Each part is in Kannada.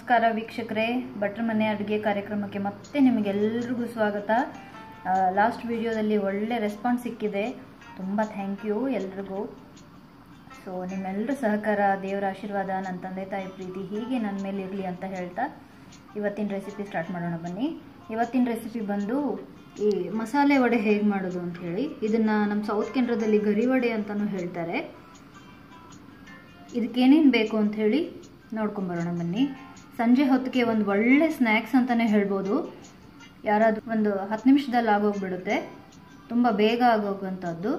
ನಮಸ್ಕಾರ ವೀಕ್ಷಕರೇ ಭಟ್ರ ಮನೆ ಅಡುಗೆ ಕಾರ್ಯಕ್ರಮಕ್ಕೆ ಮತ್ತೆ ನಿಮಗೆಲ್ರಿಗೂ ಸ್ವಾಗತ ಲಾಸ್ಟ್ ವಿಡಿಯೋದಲ್ಲಿ ಒಳ್ಳೆ ರೆಸ್ಪಾನ್ಸ್ ಸಿಕ್ಕಿದೆ ತುಂಬ ಥ್ಯಾಂಕ್ ಯು ಎಲ್ರಿಗೂ ಸೊ ನಿಮ್ಮೆಲ್ಲರ ಸಹಕಾರ ದೇವರ ಆಶೀರ್ವಾದ ನನ್ನ ತಂದೆ ತಾಯಿ ಪ್ರೀತಿ ಹೀಗೆ ನನ್ನ ಮೇಲೆ ಇರಲಿ ಅಂತ ಹೇಳ್ತಾ ಇವತ್ತಿನ ರೆಸಿಪಿ ಸ್ಟಾರ್ಟ್ ಮಾಡೋಣ ಬನ್ನಿ ಇವತ್ತಿನ ರೆಸಿಪಿ ಬಂದು ಈ ಮಸಾಲೆ ವಡೆ ಹೇಗೆ ಮಾಡೋದು ಅಂತ ಹೇಳಿ ಇದನ್ನು ನಮ್ಮ ಸೌತ್ ಕೇಂದ್ರದಲ್ಲಿ ಗರಿ ವಡೆ ಅಂತಲೂ ಹೇಳ್ತಾರೆ ಇದಕ್ಕೇನೇನು ಬೇಕು ಅಂತ ಹೇಳಿ ನೋಡ್ಕೊಂಬರೋಣ ಬನ್ನಿ ಸಂಜೆ ಹೊತ್ತಿಗೆ ಒಂದು ಒಳ್ಳೆ ಸ್ನ್ಯಾಕ್ಸ್ ಅಂತಲೇ ಹೇಳ್ಬೋದು ಯಾರಾದರೂ ಒಂದು ಹತ್ತು ನಿಮಿಷದಲ್ಲಿ ಆಗೋಗ್ಬಿಡುತ್ತೆ ತುಂಬ ಬೇಗ ಆಗೋಗುವಂಥದ್ದು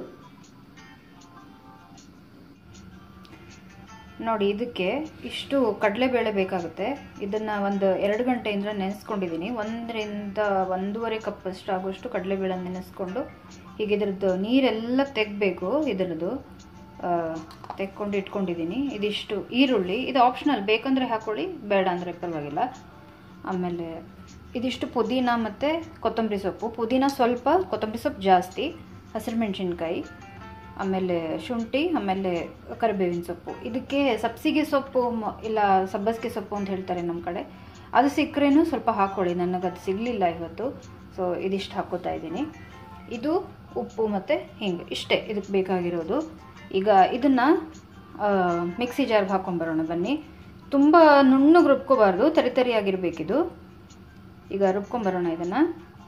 ನೋಡಿ ಇದಕ್ಕೆ ಇಷ್ಟು ಕಡಲೆಬೇಳೆ ಬೇಕಾಗುತ್ತೆ ಇದನ್ನು ಒಂದು ಎರಡು ಗಂಟೆಯಿಂದ ನೆನೆಸ್ಕೊಂಡಿದ್ದೀನಿ ಒಂದರಿಂದ ಒಂದೂವರೆ ಕಪ್ಪಷ್ಟು ಆಗುವಷ್ಟು ಕಡಲೆಬೇಳೆ ನೆನೆಸ್ಕೊಂಡು ಹೀಗೆ ಇದ್ರದ್ದು ನೀರೆಲ್ಲ ತೆಗಬೇಕು ಇದರದ್ದು ತೆಕ್ಕೊಂಡು ಇಟ್ಕೊಂಡಿದ್ದೀನಿ ಇದಿಷ್ಟು ಈರುಳ್ಳಿ ಇದು ಆಪ್ಷನಲ್ ಬೇಕಂದರೆ ಹಾಕೊಳ್ಳಿ ಬೇಡ ಅಂದರೆ ಪರವಾಗಿಲ್ಲ ಆಮೇಲೆ ಇದಿಷ್ಟು ಪುದೀನ ಮತ್ತು ಕೊತ್ತಂಬರಿ ಸೊಪ್ಪು ಪುದೀನ ಸ್ವಲ್ಪ ಕೊತ್ತಂಬರಿ ಸೊಪ್ಪು ಜಾಸ್ತಿ ಹಸಿರು ಮೆಣಸಿನ್ಕಾಯಿ ಆಮೇಲೆ ಶುಂಠಿ ಆಮೇಲೆ ಕರಿಬೇವಿನ ಸೊಪ್ಪು ಇದಕ್ಕೆ ಸಬ್ಸಿಗೆ ಸೊಪ್ಪು ಇಲ್ಲ ಸಬ್ಬಸಿಗೆ ಸೊಪ್ಪು ಅಂತ ಹೇಳ್ತಾರೆ ನಮ್ಮ ಕಡೆ ಅದು ಸಿಕ್ಕರೇನು ಸ್ವಲ್ಪ ಹಾಕ್ಕೊಳ್ಳಿ ನನಗೆ ಅದು ಸಿಗಲಿಲ್ಲ ಇವತ್ತು ಸೊ ಇದಿಷ್ಟು ಹಾಕೋತಾ ಇದ್ದೀನಿ ಇದು ಉಪ್ಪು ಮತ್ತು ಹಿಂಗೆ ಇಷ್ಟೇ ಇದಕ್ಕೆ ಬೇಕಾಗಿರೋದು ಈಗ ಇದನ್ನು ಮಿಕ್ಸಿ ಜಾರ್ಗೆ ಹಾಕೊಂಬರೋಣ ಬನ್ನಿ ತುಂಬ ನುಣ್ಣಗೆ ರುಬ್ಕೋಬಾರ್ದು ತರಿ ತರಿಯಾಗಿರ್ಬೇಕಿದು ಈಗ ರುಬ್ಕೊಂಬರೋಣ ಇದನ್ನು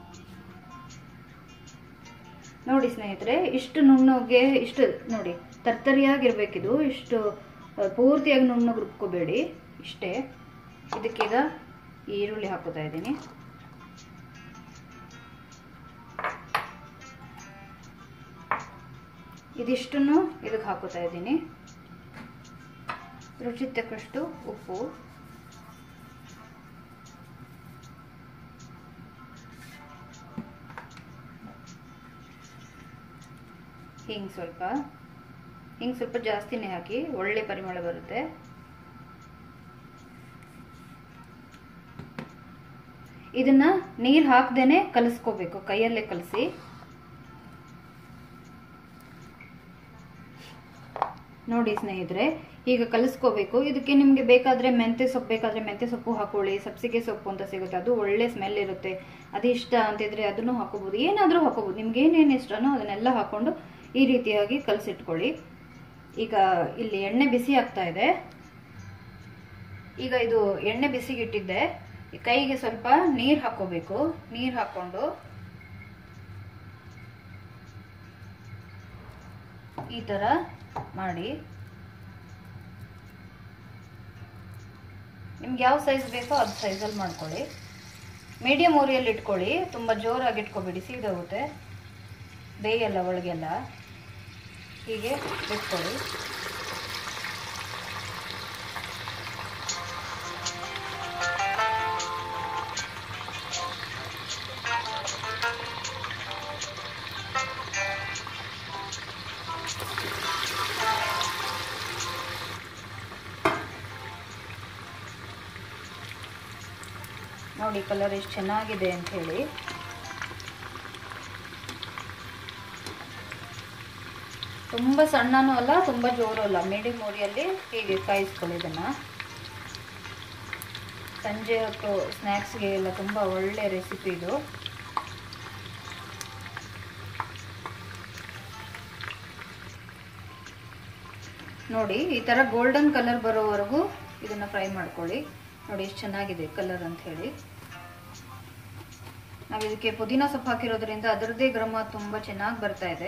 ನೋಡಿ ಸ್ನೇಹಿತರೆ ಇಷ್ಟು ನುಣ್ಣಗೆ ಇಷ್ಟು ನೋಡಿ ತರ್ತರಿಯಾಗಿರ್ಬೇಕಿದು ಇಷ್ಟು ಪೂರ್ತಿಯಾಗಿ ನುಣ್ಣಗೆ ರುಬ್ಕೋಬೇಡಿ ಇಷ್ಟೇ ಇದಕ್ಕೀಗ ಈರುಳ್ಳಿ ಹಾಕೋತಾ ಇದ್ದೀನಿ ಇದಿಷ್ಟನ್ನು ಇದಕ್ಕೆ ಹಾಕೋತಾ ಇದ್ದೀನಿ ರುಚಿ ತಕ್ಕಷ್ಟು ಉಪ್ಪು ಹಿಂಗೆ ಸ್ವಲ್ಪ ಹಿಂಗೆ ಸ್ವಲ್ಪ ಜಾಸ್ತಿನೇ ಹಾಕಿ ಒಳ್ಳೆ ಪರಿಮಳ ಬರುತ್ತೆ ಇದನ್ನ ನೀರು ಹಾಕ್ದೇನೆ ಕಲಿಸ್ಕೋಬೇಕು ಕೈಯಲ್ಲೇ ಕಲಸಿ ನೋಡಿ ಸ್ನೇಹಿತರೆ ಈಗ ಕಲಿಸ್ಕೋಬೇಕು ಇದಕ್ಕೆ ನಿಮಗೆ ಬೇಕಾದರೆ ಮೆಂತ್ಯ ಸೊಪ್ಪು ಬೇಕಾದರೆ ಮೆಂತ್ಯ ಸೊಪ್ಪು ಹಾಕೊಳ್ಳಿ ಸಬ್ಸಿಗೆ ಸೊಪ್ಪು ಅಂತ ಸಿಗುತ್ತೆ ಅದು ಒಳ್ಳೆ ಸ್ಮೆಲ್ ಇರುತ್ತೆ ಅದು ಇಷ್ಟ ಅಂತಿದ್ರೆ ಅದನ್ನು ಹಾಕೋಬೋದು ಏನಾದರೂ ಹಾಕೋಬೋದು ನಿಮ್ಗೆ ಏನೇನು ಇಷ್ಟನೋ ಅದನ್ನೆಲ್ಲ ಹಾಕೊಂಡು ಈ ರೀತಿಯಾಗಿ ಕಲಸಿಟ್ಕೊಳ್ಳಿ ಈಗ ಇಲ್ಲಿ ಎಣ್ಣೆ ಬಿಸಿ ಆಗ್ತಾ ಇದೆ ಈಗ ಇದು ಎಣ್ಣೆ ಬಿಸಿಗಿಟ್ಟಿದ್ದೆ ಕೈಗೆ ಸ್ವಲ್ಪ ನೀರು ಹಾಕೋಬೇಕು ನೀರು ಹಾಕೊಂಡು ಈ ಥರ ಮಾಡಿ ನಿಮ್ಗೆ ಯಾವ ಸೈಜ್ ಬೇಕೋ ಅದು ಸೈಜಲ್ಲಿ ಮಾಡ್ಕೊಳ್ಳಿ ಮೀಡಿಯಮ್ ಉರಿಯಲ್ಲಿ ಇಟ್ಕೊಳ್ಳಿ ತುಂಬ ಜೋರಾಗಿ ಇಟ್ಕೊಬೇಡಿ ಸೀದೋಗುತ್ತೆ ಬೇಯಲ್ಲ ಒಳಗೆಲ್ಲ ಹೀಗೆ ಇಟ್ಕೊಳ್ಳಿ ನೋಡಿ ಕಲರ್ ಎಷ್ಟು ಚೆನ್ನಾಗಿದೆ ಅಂತ ಹೇಳಿ ತುಂಬ ಸಣ್ಣನೂ ಅಲ್ಲ ತುಂಬ ಜೋರು ಅಲ್ಲ ಮೀಡಿಯಮ್ ಉರಿಯಲ್ಲಿ ಹೀಗೆ ಕಾಯಿಸ್ಕೊಳ್ಳಿ ಇದನ್ನು ಸಂಜೆ ಹೊತ್ತು ಸ್ನ್ಯಾಕ್ಸ್ಗೆ ಎಲ್ಲ ತುಂಬ ಒಳ್ಳೆ ರೆಸಿಪಿ ಇದು ನೋಡಿ ಈ ಥರ ಗೋಲ್ಡನ್ ಕಲರ್ ಬರೋವರೆಗೂ ಇದನ್ನು ಫ್ರೈ ಮಾಡ್ಕೊಳ್ಳಿ ನೋಡಿ ಎಷ್ಟು ಚೆನ್ನಾಗಿದೆ ಕಲರ್ ಅಂತ ಹೇಳಿ ನಾವು ಇದಕ್ಕೆ ಪುದೀನ ಸೊಪ್ಪು ಹಾಕಿರೋದ್ರಿಂದ ಅದರದ್ದೇ ಘಮ ತುಂಬ ಚೆನ್ನಾಗಿ ಬರ್ತಾ ಇದೆ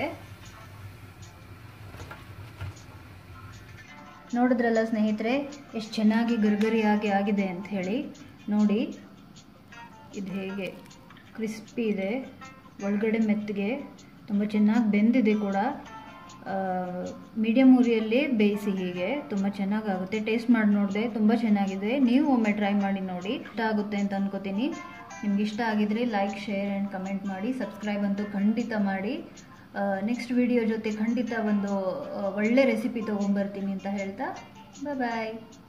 ನೋಡಿದ್ರಲ್ಲ ಸ್ನೇಹಿತರೆ ಎಷ್ಟು ಚೆನ್ನಾಗಿ ಗರ್ಗರಿಯಾಗಿ ಆಗಿದೆ ಅಂತ ಹೇಳಿ ನೋಡಿ ಇದು ಹೇಗೆ ಕ್ರಿಸ್ಪಿ ಇದೆ ಒಳಗಡೆ ಮೆತ್ತಗೆ ತುಂಬ ಚೆನ್ನಾಗಿ ಬೆಂದಿದೆ ಕೂಡ ಮೀಡಿಯಮ್ ಉರಿಯಲ್ಲಿ ಬೇಯಿಸಿ ಹೀಗೆ ತುಂಬ ಚೆನ್ನಾಗಾಗುತ್ತೆ ಟೇಸ್ಟ್ ಮಾಡಿ ನೋಡಿದೆ ತುಂಬ ಚೆನ್ನಾಗಿದೆ ನೀವು ಒಮ್ಮೆ ಟ್ರೈ ಮಾಡಿ ನೋಡಿ ಇಷ್ಟ ಆಗುತ್ತೆ ಅಂತ ಅನ್ಕೋತೀನಿ ನಿಮ್ಗೆ ಇಷ್ಟ ಆಗಿದ್ರೆ ಲೈಕ್ ಶೇರ್ ಆ್ಯಂಡ್ ಕಮೆಂಟ್ ಮಾಡಿ ಸಬ್ಸ್ಕ್ರೈಬ್ ಅಂತೂ ಖಂಡಿತ ಮಾಡಿ ನೆಕ್ಸ್ಟ್ ವಿಡಿಯೋ ಜೊತೆ ಖಂಡಿತ ಒಂದು ಒಳ್ಳೆ ರೆಸಿಪಿ ತೊಗೊಂಬರ್ತೀನಿ ಅಂತ ಹೇಳ್ತಾ ಬಾಯ್